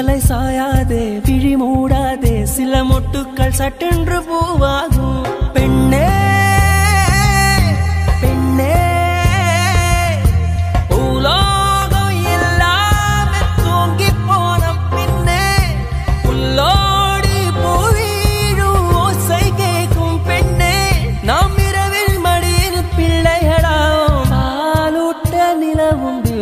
தலை சாயாதே விழி மூடாதே சில மொட்டுக்கள் சட்டென்று பூவாகும் பெண்ணே பெண்ணே உலோகம் இல்லாம தூங்கிப் போன பின்னே புல்லோடி பூவீழும் ஓசை கேட்கும் பெண்ணே நாம் இரவில் மடியில் பிள்ளைகளாம் பாலூட்ட நிலவுண்டு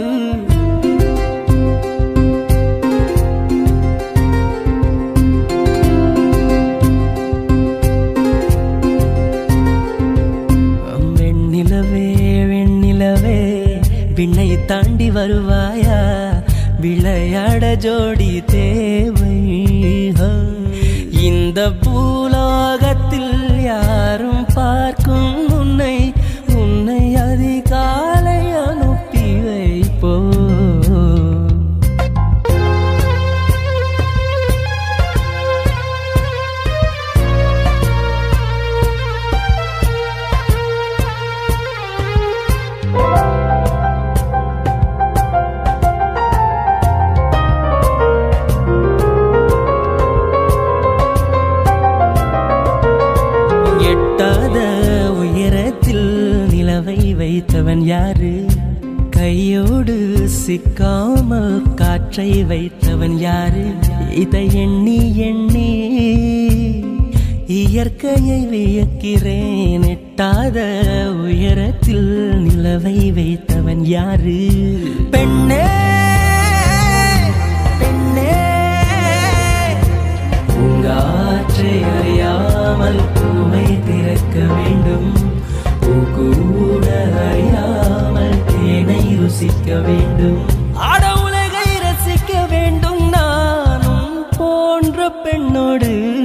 வெண்ணிலவே வெண்ணிலவே விண்ணை தாண்டி வருவாயா விளையாட ஜோடி தேவை ஹோ. இந்த பூலோகத்தில் யாரும் பார்க்கும் உன்னை உன்னை அதிகாலை அனுப்பி வைப்போ எட்டாத உயரத்தில் நிலவை வைத்தவன் யாரு கையோடு சிக்காமல் காற்றை வைத்தவன் யாரு இதை எண்ணி எண்ணி இயற்கையை வியக்கிறேன் எட்டாத உயரத்தில் நிலவை வைத்தவன் யாரு பெண்ணே பெண்ணே பூங்காற்றை அறியாமல் பூவை திறக்க வேண்டும் பூ கூட அறியாமல் தேனை ருசிக்க வேண்டும் ஆட உலகை ரசிக்க வேண்டும் நானும் போன்ற பெண்ணோடு